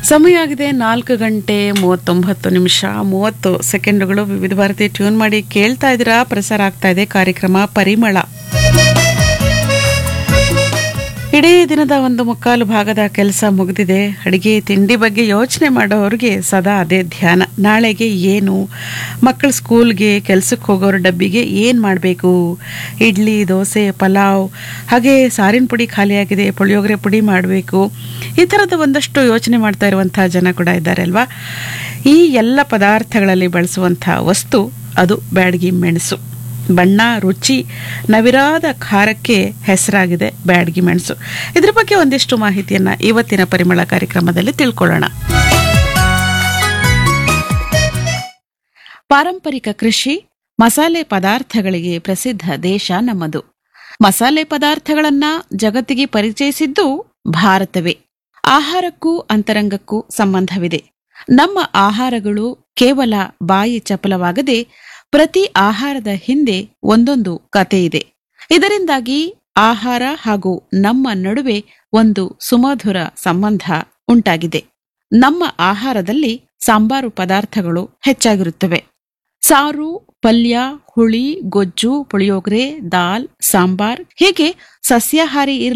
ಸಮಯ ಆಗಿದೆ ನಾಲ್ಕು ಗಂಟೆ ಮೂವತ್ತೊಂಬತ್ತು ನಿಮಿಷ ಮೂವತ್ತು ಸೆಕೆಂಡುಗಳು ವಿವಿಧ ಭಾರತಿ ಟ್ಯೂನ್ ಮಾಡಿ ಕೇಳ್ತಾ ಇದ್ದೀರಾ ಪ್ರಸಾರ ಆಗ್ತಾ ಇದೆ ಕಾರ್ಯಕ್ರಮ ಪರಿಮಳ ಇಡೀ ದಿನದ ಒಂದು ಮುಕ್ಕಾಲು ಭಾಗದ ಕೆಲಸ ಮುಗಿದಿದೆ ಅಡಿಗೆ ತಿಂಡಿ ಬಗ್ಗೆ ಯೋಚನೆ ಮಾಡೋರಿಗೆ ಸದಾ ಅದೇ ಧ್ಯಾನ ನಾಳೆಗೆ ಏನು ಮಕ್ಕಳ ಸ್ಕೂಲ್ಗೆ ಕೆಲಸಕ್ಕೆ ಹೋಗೋರ ಡಬ್ಬಿಗೆ ಏನು ಮಾಡಬೇಕು ಇಡ್ಲಿ ದೋಸೆ ಪಲಾವ್ ಹಾಗೆ ಸಾರಿನ ಪುಡಿ ಖಾಲಿಯಾಗಿದೆ ಪುಳಿಯೋಗರೆ ಪುಡಿ ಮಾಡಬೇಕು ಈ ಥರದ ಒಂದಷ್ಟು ಯೋಚನೆ ಮಾಡ್ತಾ ಇರುವಂಥ ಜನ ಕೂಡ ಇದ್ದಾರೆ ಅಲ್ವಾ ಈ ಎಲ್ಲ ಪದಾರ್ಥಗಳಲ್ಲಿ ಬಳಸುವಂಥ ವಸ್ತು ಅದು ಬ್ಯಾಡಗಿ ಮೆಣಸು ಬಣ್ಣ ರುಚಿ ನವಿರಾದ ಖಾರಕ್ಕೆ ಹೆಸರಾಗಿದೆ ಬ್ಯಾಡಗಿ ಮೆಣಸು ಇದ್ರ ಬಗ್ಗೆ ಒಂದಿಷ್ಟು ಮಾಹಿತಿಯನ್ನ ಇವತ್ತಿನ ಪರಿಮಳ ಕಾರ್ಯಕ್ರಮದಲ್ಲಿ ತಿಳ್ಕೊಳ್ಳೋಣ ಪಾರಂಪರಿಕ ಕೃಷಿ ಮಸಾಲೆ ಪದಾರ್ಥಗಳಿಗೆ ಪ್ರಸಿದ್ಧ ದೇಶ ನಮ್ಮದು ಮಸಾಲೆ ಪದಾರ್ಥಗಳನ್ನ ಜಗತ್ತಿಗೆ ಪರಿಚಯಿಸಿದ್ದು ಭಾರತವೇ ಆಹಾರಕ್ಕೂ ಅಂತರಂಗಕ್ಕೂ ಸಂಬಂಧವಿದೆ ನಮ್ಮ ಆಹಾರಗಳು ಕೇವಲ ಬಾಯಿ ಚಪಲವಾಗದೆ ಪ್ರತಿ ಆಹಾರದ ಹಿಂದೆ ಒಂದೊಂದು ಕತೆ ಇದೆ ಇದರಿಂದಾಗಿ ಆಹಾರ ಹಾಗೂ ನಮ್ಮ ನಡುವೆ ಒಂದು ಸುಮಧುರ ಸಂಬಂಧ ಉಂಟಾಗಿದೆ ನಮ್ಮ ಆಹಾರದಲ್ಲಿ ಸಾಂಬಾರು ಪದಾರ್ಥಗಳು ಹೆಚ್ಚಾಗಿರುತ್ತವೆ ಸಾರು ಪಲ್ಯ ಹುಳಿ ಗೊಜ್ಜು ಪುಳಿಯೋಗರೆ ದಾಲ್ ಸಾಂಬಾರ್ ಹೀಗೆ ಸಸ್ಯಾಹಾರಿ ಇರಲಿ